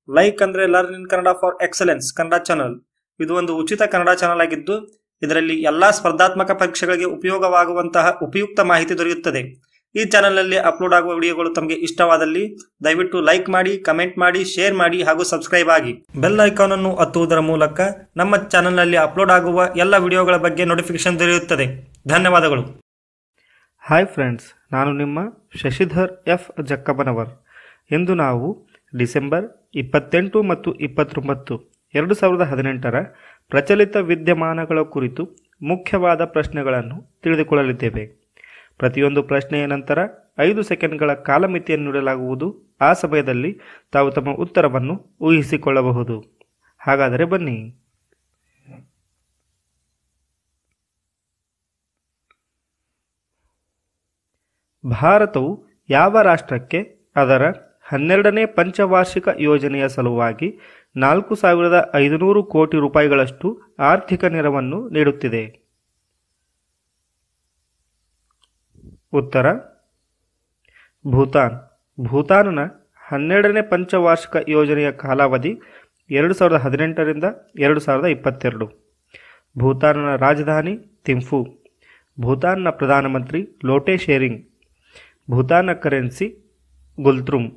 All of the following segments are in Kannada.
ಲೈಕ್ ಅಂದ್ರೆ learn in Kannada for excellence Kannada channel ಇದು ಒಂದು ಉಚಿತ ಕನ್ನಡ ಚಾನಲ್ ಆಗಿದ್ದು ಇದರಲ್ಲಿ ಎಲ್ಲಾ ಸ್ಪರ್ಧಾತ್ಮಕ ಪರೀಕ್ಷೆಗಳಿಗೆ ಉಪಯೋಗವಾಗುವಂತಹ ಉಪಯುಕ್ತ ಮಾಹಿತಿ ದೊರೆಯುತ್ತದೆ ಈ ಚಾನಲ್ನಲ್ಲಿ ಅಪ್ಲೋಡ್ ಆಗುವ ವಿಡಿಯೋಗಳು ತಮಗೆ ಇಷ್ಟವಾದಲ್ಲಿ ದಯವಿಟ್ಟು ಲೈಕ್ ಮಾಡಿ ಕಮೆಂಟ್ ಮಾಡಿ ಶೇರ್ ಮಾಡಿ ಹಾಗೂ ಸಬ್ಸ್ಕ್ರೈಬ್ ಆಗಿ ಬೆಲ್ ಐಕಾನ್ ಅನ್ನು ಒತ್ತುವುದರ ಮೂಲಕ ನಮ್ಮ ಚಾನಲ್ನಲ್ಲಿ ಅಪ್ಲೋಡ್ ಆಗುವ ಎಲ್ಲ ವಿಡಿಯೋಗಳ ಬಗ್ಗೆ ನೋಟಿಫಿಕೇಶನ್ ದೊರೆಯುತ್ತದೆ ಧನ್ಯವಾದಗಳು ಹಾಯ್ ಫ್ರೆಂಡ್ಸ್ ನಾನು ನಿಮ್ಮ ಶಶಿಧರ್ ಎಫ್ ಜಕ್ಕಮ್ಮನವರ್ ಇಂದು ನಾವು ಡಿಸೆಂಬರ್ ಇಪ್ಪತ್ತೆಂಟು ಮತ್ತು ಇಪ್ಪತ್ತೊಂಬತ್ತು ಎರಡು ಸಾವಿರದ ಹದಿನೆಂಟರ ಪ್ರಚಲಿತ ವಿದ್ಯಮಾನಗಳ ಕುರಿತು ಮುಖ್ಯವಾದ ಪ್ರಶ್ನೆಗಳನ್ನು ತಿಳಿದುಕೊಳ್ಳಲಿದ್ದೇವೆ ಪ್ರತಿಯೊಂದು ಪ್ರಶ್ನೆಯ ನಂತರ ಐದು ಸೆಕೆಂಡ್ಗಳ ಕಾಲಮಿತಿಯನ್ನು ನೀಡಲಾಗುವುದು ಆ ಸಮಯದಲ್ಲಿ ತಾವು ತಮ್ಮ ಉತ್ತರವನ್ನು ಊಹಿಸಿಕೊಳ್ಳಬಹುದು ಹಾಗಾದರೆ ಬನ್ನಿ ಭಾರತವು ಯಾವ ರಾಷ್ಟ್ರಕ್ಕೆ ಅದರ ಹನ್ನೆರಡನೇ ಪಂಚವಾರ್ಷಿಕ ಯೋಜನೆಯ ಸಲುವಾಗಿ ನಾಲ್ಕು ಸಾವಿರದ ಐದುನೂರು ಕೋಟಿ ರೂಪಾಯಿಗಳಷ್ಟು ಆರ್ಥಿಕ ನೆರವನ್ನು ನೀಡುತ್ತಿದೆ ಉತ್ತರ ಭೂತಾನ್ ಭೂತಾನ್ನ ಹನ್ನೆರಡನೇ ಪಂಚವಾರ್ಷಿಕ ಯೋಜನೆಯ ಕಾಲಾವಧಿ ಎರಡು ಸಾವಿರದ ಹದಿನೆಂಟರಿಂದ ಎರಡು ಸಾವಿರದ ಇಪ್ಪತ್ತೆರಡು ಭೂತಾನ್ನ ರಾಜಧಾನಿ ತಿಂಫು ಭೂತಾನ್ನ ಪ್ರಧಾನಮಂತ್ರಿ ಲೋಟೆ ಶೇರಿಂಗ್ ಭೂತಾನ್ನ ಕರೆನ್ಸಿ ಗುಲ್ತ್ರುಮ್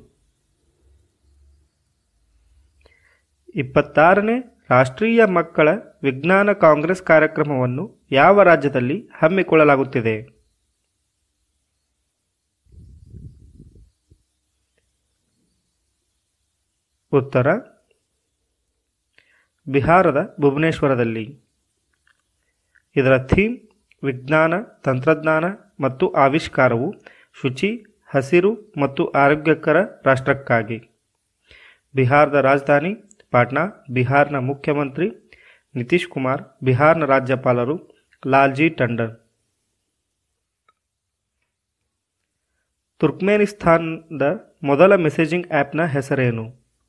ಇಪ್ಪತ್ತಾರನೇ ರಾಷ್ಟ್ರೀಯ ಮಕ್ಕಳ ವಿಜ್ಞಾನ ಕಾಂಗ್ರೆಸ್ ಕಾರ್ಯಕ್ರಮವನ್ನು ಯಾವ ರಾಜ್ಯದಲ್ಲಿ ಹಮ್ಮಿಕೊಳ್ಳಲಾಗುತ್ತಿದೆ ಉತ್ತರ ಬಿಹಾರದ ಭುವನೇಶ್ವರದಲ್ಲಿ ಇದರ ಥೀಮ್ ವಿಜ್ಞಾನ ತಂತ್ರಜ್ಞಾನ ಮತ್ತು ಆವಿಷ್ಕಾರವು ಶುಚಿ ಹಸಿರು ಮತ್ತು ಆರೋಗ್ಯಕರ ರಾಷ್ಟ್ರಕ್ಕಾಗಿ ಬಿಹಾರದ ರಾಜಧಾನಿ ಪಾಟ್ನಾ ಬಿಹಾರ್ನ ಮುಖ್ಯಮಂತ್ರಿ ನಿತೀಶ್ ಕುಮಾರ್ ಬಿಹಾರ್ನ ರಾಜ್ಯಪಾಲರು ಲಾಲ್ಜಿ ಟಂಡನ್ ತುರ್ಕ್ಮೇನಿಸ್ತಾನದ ಮೊದಲ ಮೆಸೇಜಿಂಗ್ ಆ್ಯಪ್ನ ಹೆಸರೇನು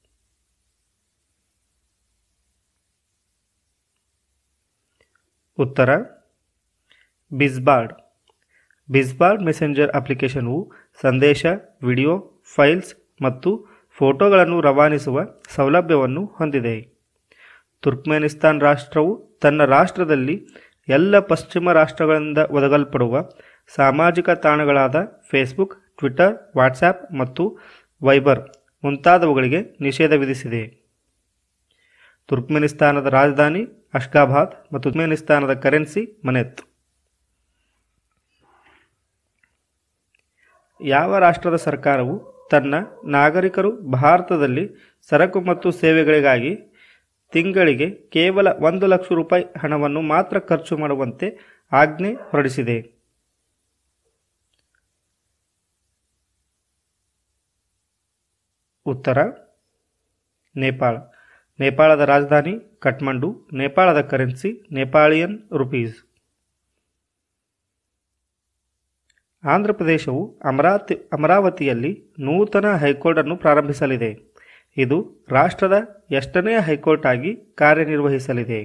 ಉತ್ತರ ಬಿಸ್ಬಾರ್ಡ್ ಬಿಸ್ಬಾರ್ಡ್ ಮೆಸೆಂಜರ್ ಅಪ್ಲಿಕೇಶನ್ವು ಸಂದೇಶ ವಿಡಿಯೋ ಫೈಲ್ಸ್ ಮತ್ತು ಫೋಟೋಗಳನ್ನು ರವಾನಿಸುವ ಸೌಲಭ್ಯವನ್ನು ಹೊಂದಿದೆ ತುರ್ಕ್ಮೇನಿಸ್ತಾನ್ ರಾಷ್ಟ್ರವು ತನ್ನ ರಾಷ್ಟ್ರದಲ್ಲಿ ಎಲ್ಲ ಪಶ್ಚಿಮ ರಾಷ್ಟ್ರಗಳಿಂದ ಒದಗಲ್ಪಡುವ ಸಾಮಾಜಿಕ ತಾಣಗಳಾದ ಫೇಸ್ಬುಕ್ ಟ್ವಿಟರ್ ವಾಟ್ಸ್ಆ್ಯಪ್ ಮತ್ತು ವೈಬರ್ ಮುಂತಾದವುಗಳಿಗೆ ನಿಷೇಧ ವಿಧಿಸಿದೆ ತುರ್ಕ್ಮೆನಿಸ್ತಾನದ ರಾಜಧಾನಿ ಅಷ್ಗಾಬಾದ್ ಮತ್ತು ತುರ್ಕ್ಮೆನಿಸ್ತಾನದ ಕರೆನ್ಸಿ ಮನೆತ್ ಯಾವ ರಾಷ್ಟ್ರದ ಸರ್ಕಾರವು ತನ್ನ ನಾಗರಿಕರು ಭಾರತದಲ್ಲಿ ಸರಕು ಮತ್ತು ಸೇವೆಗಳಿಗಾಗಿ ತಿಂಗಳಿಗೆ ಕೇವಲ ಒಂದು ಲಕ್ಷ ರೂಪಾಯಿ ಹಣವನ್ನು ಮಾತ್ರ ಖರ್ಚು ಮಾಡುವಂತೆ ಆಜ್ಞೆ ಹೊರಡಿಸಿದೆ ಉತ್ತರ ನೇಪಾಳ ನೇಪಾಳದ ರಾಜಧಾನಿ ಕಠ್ಮಂಡು ನೇಪಾಳದ ಕರೆನ್ಸಿ ನೇಪಾಳಿಯನ್ ರುಪೀಸ್ ಆಂಧ್ರಪ್ರದೇಶವು ಅಮರಾವತಿ ಅಮರಾವತಿಯಲ್ಲಿ ನೂತನ ಹೈಕೋರ್ಟ್ ಅನ್ನು ಪ್ರಾರಂಭಿಸಲಿದೆ ಇದು ರಾಷ್ಟ್ರದ ಎಷ್ಟನೇ ಹೈಕೋರ್ಟ್ ಆಗಿ ಕಾರ್ಯನಿರ್ವಹಿಸಲಿದೆ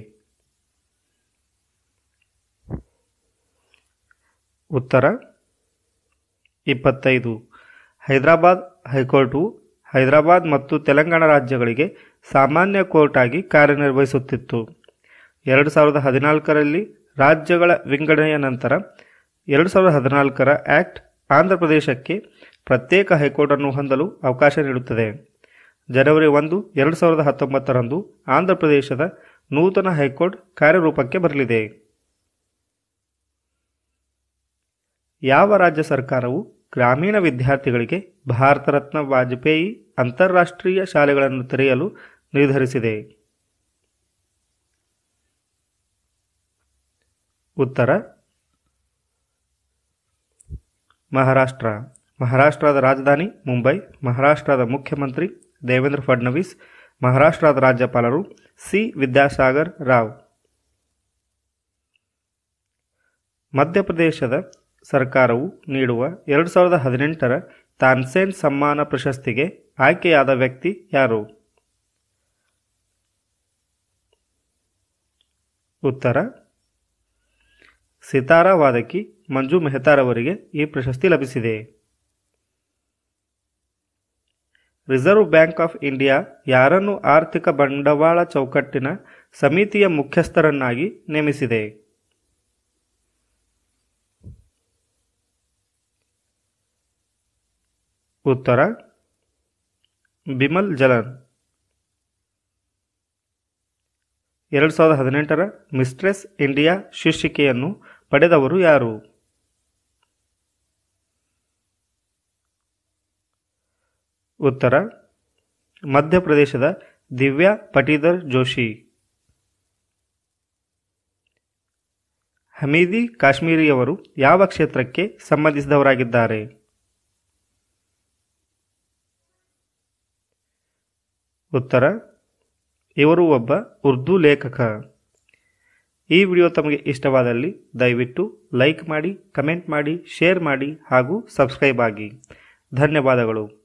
ಉತ್ತರ ಇಪ್ಪತ್ತೈದು ಹೈದರಾಬಾದ್ ಹೈಕೋರ್ಟು ಹೈದರಾಬಾದ್ ಮತ್ತು ತೆಲಂಗಾಣ ರಾಜ್ಯಗಳಿಗೆ ಸಾಮಾನ್ಯ ಕೋರ್ಟ್ ಆಗಿ ಕಾರ್ಯನಿರ್ವಹಿಸುತ್ತಿತ್ತು ಎರಡು ಸಾವಿರದ ಹದಿನಾಲ್ಕರಲ್ಲಿ ರಾಜ್ಯಗಳ ವಿಂಗಡಣೆಯ ನಂತರ ಎರಡು ಸಾವಿರದ ಹದಿನಾಲ್ಕರ ಆಕ್ಟ್ ಆಂಧ್ರಪ್ರದೇಶಕ್ಕೆ ಪ್ರತ್ಯೇಕ ಹೈಕೋರ್ಟ್ ಅನ್ನು ಹೊಂದಲು ಅವಕಾಶ ನೀಡುತ್ತದೆ ಜನವರಿ ಒಂದು ಎರಡು ಸಾವಿರದ ಹತ್ತೊಂಬತ್ತರಂದು ಆಂಧ್ರಪ್ರದೇಶದ ನೂತನ ಹೈಕೋರ್ಟ್ ಕಾರ್ಯರೂಪಕ್ಕೆ ಬರಲಿದೆ ಯಾವ ರಾಜ್ಯ ಸರ್ಕಾರವು ಗ್ರಾಮೀಣ ವಿದ್ಯಾರ್ಥಿಗಳಿಗೆ ಭಾರತ ರತ್ನ ವಾಜಪೇಯಿ ಅಂತಾರಾಷ್ಟ್ರೀಯ ಶಾಲೆಗಳನ್ನು ತೆರೆಯಲು ನಿರ್ಧರಿಸಿದೆ ಉತ್ತರ ಮಹಾರಾಷ್ಟ್ರ ಮಹಾರಾಷ್ಟ್ರದ ರಾಜಧಾನಿ ಮುಂಬೈ ಮಹಾರಾಷ್ಟ್ರದ ಮುಖ್ಯಮಂತ್ರಿ ದೇವೇಂದ್ರ ಫಡ್ನವೀಸ್ ಮಹಾರಾಷ್ಟ್ರದ ರಾಜ್ಯಪಾಲರು ಸಿ ವಿದ್ಯಾಸಾಗರ್ ರಾವ್ ಮಧ್ಯಪ್ರದೇಶದ ಸರ್ಕಾರವು ನೀಡುವ ಎರಡು ಸಾವಿರದ ಹದಿನೆಂಟರ ತಾನ್ಸೇನ್ ಸಮ್ಮಾನ ಪ್ರಶಸ್ತಿಗೆ ಆಯ್ಕೆಯಾದ ವ್ಯಕ್ತಿ ಯಾರು ಉತ್ತರ ಸಿತಾರಾ ವಾದಕಿ ಮಂಜು ಮೆಹತಾರವರಿಗೆ ಈ ಪ್ರಶಸ್ತಿ ಲಭಿಸಿದೆ ರಿಸರ್ವ್ ಬ್ಯಾಂಕ್ ಆಫ್ ಇಂಡಿಯಾ ಯಾರನ್ನು ಆರ್ಥಿಕ ಬಂಡವಾಳ ಚೌಕಟ್ಟಿನ ಸಮಿತಿಯ ಮುಖ್ಯಸ್ಥರನ್ನಾಗಿ ನೇಮಿಸಿದೆ ಉತ್ತರ ಬಿಮಲ್ ಜಲನ್ ಎರಡು ಸಾವಿರದ ಹದಿನೆಂಟರ ಮಿಸ್ಟ್ರೆಸ್ ಇಂಡಿಯಾ ಶೀರ್ಷಿಕೆಯನ್ನು ಪಡೆದವರು ಯಾರು ಉತ್ತರ ಮಧ್ಯಪ್ರದೇಶದ ದಿವ್ಯಾ ಪಟೀದರ್ ಜೋಶಿ ಹಮೀದಿ ಕಾಶ್ಮೀರಿಯವರು ಯಾವ ಕ್ಷೇತ್ರಕ್ಕೆ ಸಂಬಂಧಿಸಿದವರಾಗಿದ್ದಾರೆ ಉತ್ತರ ಇವರು ಒಬ್ಬ ಉರ್ದು ಲೇಖಕ ಈ ವಿಡಿಯೋ ತಮಗೆ ಇಷ್ಟವಾದಲ್ಲಿ ದಯವಿಟ್ಟು ಲೈಕ್ ಮಾಡಿ ಕಮೆಂಟ್ ಮಾಡಿ ಶೇರ್ ಮಾಡಿ ಹಾಗೂ ಸಬ್ಸ್ಕ್ರೈಬ್ ಆಗಿ ಧನ್ಯವಾದಗಳು